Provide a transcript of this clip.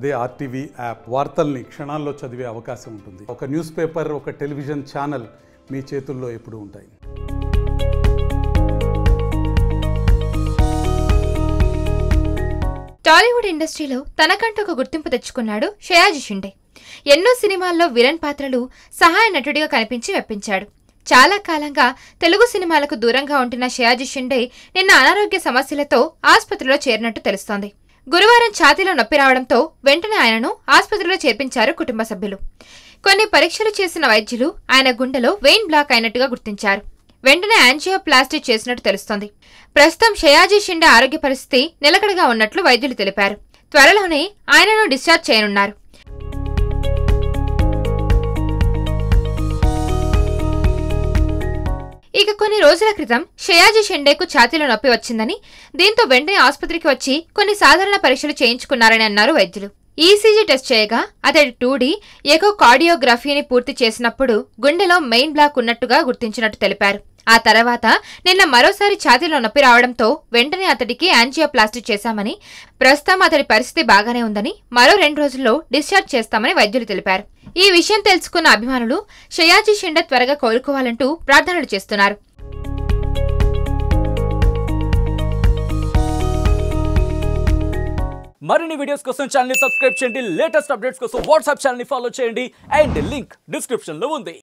అదే RTV app వార్తల్ని క్షణాల్లో చదివే అవకాశం ఉంటుంది ఒక న్యూస్ పేపర్ ఒక టెలివిజన్ ఛానల్ మీ చేతుల్లో ఎప్పుడూ ఉంటాయి టాలీవుడ్ ఇండస్ట్రీలో తనకంటూ ఒక గుర్తింపు తెచ్చుకున్నాడు షయాజీ షిండే ఎన్నో సినిమాల్లో విలన్ పాత్రలు సహాయ నటుడిగా కనిపించి మెప్పించాడు చాలా కాలంగా తెలుగు సినిమాలకు దూరంగా ఉంటున్న షయాజీ షిండే నిన్న అనారోగ్య సమస్యలతో ఆసుపత్రిలో చేరినట్టు తెలుస్తోంది గురువారం ఛాతీలో నొప్పి రావడంతో వెంటనే ఆయనను ఆసుపత్రిలో చేర్పించారు కుటుంబ సభ్యులు కొన్ని పరీక్షలు చేసిన వైద్యులు ఆయన గుండెలో వెయిన్ బ్లాక్ అయినట్టుగా గుర్తించారు వెంటనే యాంజియోప్లాస్టీ చేసినట్టు తెలుస్తోంది ప్రస్తుతం షయాజీ షిండే ఆరోగ్య పరిస్థితి నిలకడగా ఉన్నట్లు వైద్యులు తెలిపారు త్వరలోనే ఆయనను డిశ్చార్జ్ చేయనున్నారు ఇక కొన్ని రోజుల క్రితం షయాజీ షెండేకు ఛాతీలో నొప్పి వచ్చిందని దీంతో వెంటనే ఆసుపత్రికి వచ్చి కొన్ని సాధారణ పరీక్షలు చేయించుకున్నారని అన్నారు వైద్యులు ఈసీజీ టెస్ట్ చేయగా అతడి టూడీ ఎకో కార్డియోగ్రఫీని పూర్తి చేసినప్పుడు గుండెలో మెయిన్ బ్లాక్ ఉన్నట్టుగా గుర్తించినట్టు తెలిపారు ఆ తర్వాత నిన్న మరోసారి ఛాతీలో నొప్పి రావడంతో వెంటనే అతడికి యాంజియోప్లాస్టీ చేశామని ప్రస్తుతం అతడి పరిస్థితి బాగానే ఉందని మరో రెండు రోజుల్లో డిశ్చార్జ్ చేస్తామని వైద్యులు తెలిపారు ఈ విషయం తెలుసుకున్న అభిమానులు షయాజీ షిండే త్వరగా కోలుకోవాలంటూ ప్రార్థనలు చేస్తున్నారు మరిన్ని వీడియోస్ కోసం ఛానల్ సబ్స్క్రైబ్ చేయండి లేటెస్ట్ అప్డేట్స్ కోసం వాట్సాప్ ఛానల్ ఫాలో చేయండి అండ్ లింక్ డిస్క్రిప్షన్ లో ఉంది